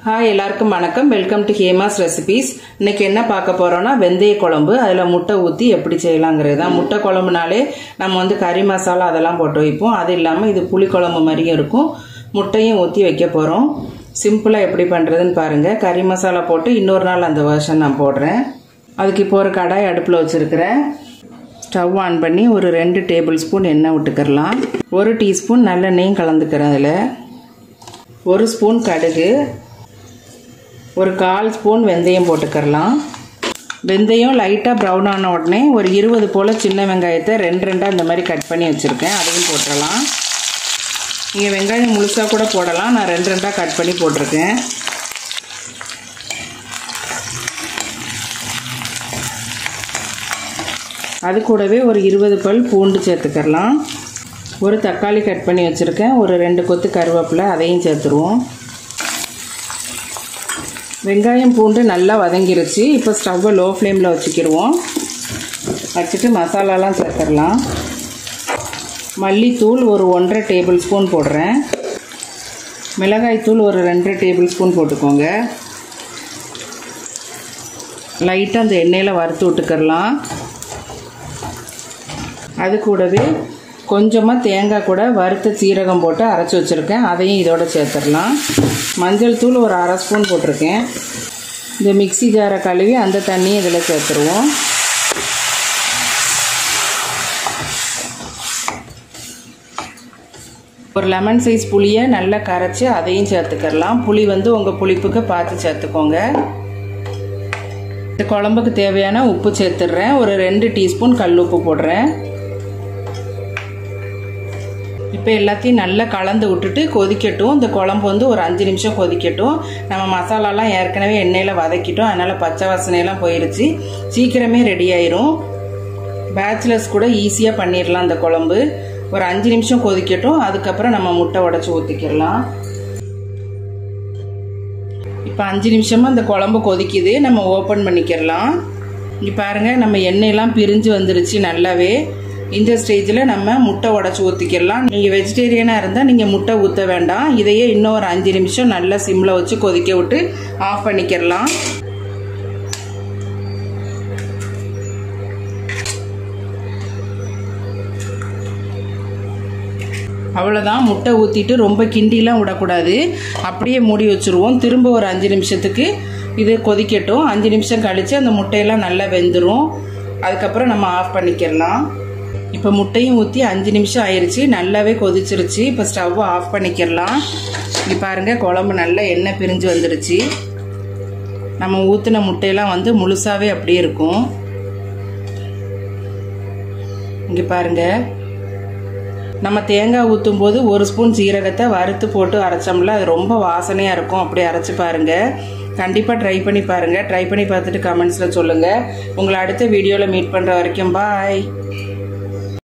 hi எல்லாருக்கும் வணக்கம் welcome to Hema's recipes இன்னைக்கு என்ன பார்க்க போறோம்னா வெந்தய குழம்பு அதில் முட்டை ஊற்றி எப்படி செய்யலாங்கிறது தான் முட்டை குழம்புனாலே நம்ம வந்து கறி மசாலா அதெல்லாம் போட்டு வைப்போம் அது இல்லாமல் இது புளி குழம்பு மாதிரியும் இருக்கும் முட்டையும் ஊற்றி வைக்க போகிறோம் சிம்பிளாக எப்படி பண்ணுறதுன்னு பாருங்கள் கறி மசாலா போட்டு இன்னொரு நாள் அந்த வருஷன் நான் போடுறேன் அதுக்கு இப்போ ஒரு கடாய் அடுப்பில் வச்சுருக்கிறேன் ஸ்டவ் ஆன் பண்ணி ஒரு ரெண்டு டேபிள் ஸ்பூன் எண்ணெய் விட்டுக்கிறலாம் ஒரு டீஸ்பூன் நல்லெண்ணெயும் கலந்துக்கிறேன் அதில் ஒரு ஸ்பூன் கடுகு ஒரு கால் ஸ்பூன் வெந்தயம் போட்டுக்கிறலாம் வெந்தயம் லைட்டாக ப்ரௌன் ஆன உடனே ஒரு இருபது போல் சின்ன வெங்காயத்தை ரெண்டு ரெண்டாக இந்த மாதிரி கட் பண்ணி வச்சுருக்கேன் அதையும் போட்டுடலாம் நீங்கள் வெங்காயம் முழுசாக கூட போடலாம் நான் ரெண்டு ரெண்டாக கட் பண்ணி போட்டிருக்கேன் அது கூடவே ஒரு இருபது பல் பூண்டு சேர்த்துக்கிறலாம் ஒரு தக்காளி கட் பண்ணி வச்சுருக்கேன் ஒரு ரெண்டு கொத்து கருவேப்பிலை அதையும் சேர்த்துருவோம் வெங்காயம் பூண்டு நல்லா வதங்கிருச்சு இப்போ ஸ்டவ்வை லோ ஃப்ளேமில் வச்சுக்கிடுவோம் வச்சுட்டு மசாலாலாம் சேர்த்துடலாம் மல்லித்தூள் ஒரு ஒன்றரை டேபிள் ஸ்பூன் போடுறேன் மிளகாய்த்தூள் ஒரு ரெண்டரை டேபிள் ஸ்பூன் போட்டுக்கோங்க லைட்டாக அந்த எண்ணெயில் வறுத்து விட்டுக்கிறலாம் அது கூடவே கொஞ்சமாக தேங்காய் கூட வறுத்த சீரகம் போட்டு அரைச்சி வச்சுருக்கேன் அதையும் இதோட சேர்த்துடலாம் மஞ்சள் தூள் ஒரு அரை ஸ்பூன் போட்டிருக்கேன் இந்த மிக்சி ஜாரை கழுவி அந்த தண்ணியை இதில் சேர்த்துருவோம் ஒரு லெமன் சைஸ் புளியை நல்லா கரைச்சி அதையும் சேர்த்துக்கலாம் புளி வந்து உங்கள் புளிப்புக்கு பார்த்து சேர்த்துக்கோங்க இந்த குழம்புக்கு தேவையான உப்பு சேர்த்துடுறேன் ஒரு ரெண்டு டீஸ்பூன் கல் உப்பு போடுறேன் இப்போ எல்லாத்தையும் நல்லா கலந்து விட்டுட்டு கொதிக்கட்டும் இந்த குழம்பு வந்து ஒரு அஞ்சு நிமிஷம் கொதிக்கட்டும் நம்ம மசாலாலாம் ஏற்கனவே எண்ணெயில் வதக்கிட்டோம் அதனால் பச்சை வாசனையெல்லாம் போயிருச்சு சீக்கிரமே ரெடி ஆயிரும் பேச்சுலர்ஸ் கூட ஈஸியாக பண்ணிடலாம் இந்த குழம்பு ஒரு அஞ்சு நிமிஷம் கொதிக்கட்டும் அதுக்கப்புறம் நம்ம முட்டை உடச்சி ஊற்றிக்கிடலாம் இப்போ அஞ்சு நிமிஷமாக இந்த குழம்பு கொதிக்குது நம்ம ஓப்பன் பண்ணிக்கிடலாம் இங்கே பாருங்கள் நம்ம எண்ணெயெல்லாம் பிரிஞ்சு வந்துருச்சு நல்லாவே இந்த ஸ்டேஜில் நம்ம முட்டை உடச்சி ஊற்றிக்கிடலாம் நீங்கள் வெஜிடேரியனாக இருந்தால் நீங்கள் முட்டை ஊற்ற வேண்டாம் இதையே இன்னும் ஒரு அஞ்சு நிமிஷம் நல்லா சிம்மில் வச்சு கொதிக்க விட்டு ஆஃப் பண்ணிக்கிடலாம் அவ்வளோதான் முட்டை ஊற்றிட்டு ரொம்ப கிண்டிலாம் விடக்கூடாது அப்படியே மூடி வச்சுருவோம் திரும்ப ஒரு அஞ்சு நிமிஷத்துக்கு இது கொதிக்கட்டும் அஞ்சு நிமிஷம் கழித்து அந்த முட்டையெல்லாம் நல்லா வெந்துடும் அதுக்கப்புறம் நம்ம ஆஃப் பண்ணிக்கிடலாம் இப்போ முட்டையும் ஊற்றி அஞ்சு நிமிஷம் ஆயிடுச்சு நல்லாவே கொதிச்சிருச்சு இப்போ ஸ்டவ் ஆஃப் பண்ணிக்கிடலாம் இங்கே பாருங்கள் குழம்பு நல்லா எண்ணெய் பிரிஞ்சு வந்துடுச்சு நம்ம ஊற்றின முட்டையெல்லாம் வந்து முழுசாகவே அப்படியே இருக்கும் இங்கே பாருங்கள் நம்ம தேங்காய் ஊற்றும் போது ஒரு ஸ்பூன் சீரகத்தை வறுத்து போட்டு அரைச்சோம்ல அது ரொம்ப வாசனையாக இருக்கும் அப்படி அரைச்சி பாருங்கள் கண்டிப்பாக ட்ரை பண்ணி பாருங்கள் ட்ரை பண்ணி பார்த்துட்டு கமெண்ட்ஸில் சொல்லுங்கள் உங்களை அடுத்த வீடியோவில் மீட் பண்ணுற வரைக்கும் பாய்